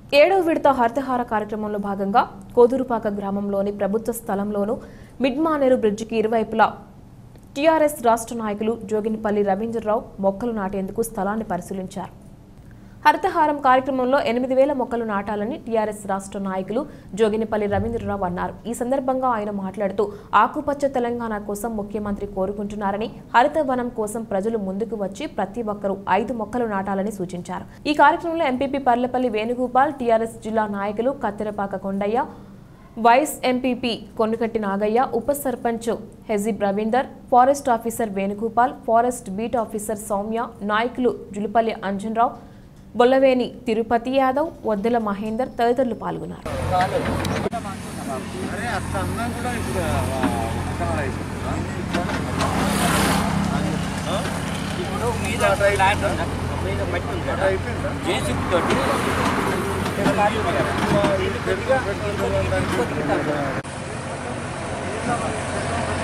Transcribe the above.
ఏడవ విడత హరితహార కార్యక్రమంలో భాగంగా కోదూరుపాక గ్రామంలోని ప్రభుత్వ స్థలంలోనూ మిడ్మానేరు బ్రిడ్జికి ఇరువైపులా టీఆర్ఎస్ రాష్ట్ర నాయకులు జోగినిపల్లి రవీంద్రరావు మొక్కలు నాటేందుకు స్థలాన్ని పరిశీలించారు హరితహారం కార్యక్రమంలో ఎనిమిది వేల మొక్కలు నాటాలని టీఆర్ఎస్ రాష్ట్ర నాయకులు జోగినిపల్లి రవీంద్రరావు అన్నారు ఈ సందర్భంగా ఆయన మాట్లాడుతూ ఆకుపచ్చ తెలంగాణ కోసం ముఖ్యమంత్రి కోరుకుంటున్నారని హరిత వనం కోసం ప్రజలు ముందుకు వచ్చి ప్రతి ఒక్కరూ ఐదు మొక్కలు నాటాలని సూచించారు ఈ కార్యక్రమంలో ఎంపీపీ పర్లపల్లి వేణుగోపాల్ టీఆర్ఎస్ జిల్లా నాయకులు కత్తెరపాక కొండయ్య వైస్ ఎంపీపీ కొన్నుకట్టి నాగయ్య ఉప సర్పంచ్ హెజీబ్ Ravinder forest officer Venugopal forest beat officer Soumya నాయకులు జులుపల్లి అంజన్రావు బొల్లవేని తిరుపతి యాదవ్ వద్దెల మహేందర్ తదితరులు పాల్గొన్నారు అరే అట్లా అన్నా కూడా ఇప్పుడు విత్తనాలు అయిపోతుందా? ఇప్పుడు మీద ల్యాండ్ ఉంది. మీద మట్టి ఉంది కదా. అయిపోయిందా? జేసీబీ తోటి ఇది పెట్టుకో- పెట్టుకోవాలని దానికి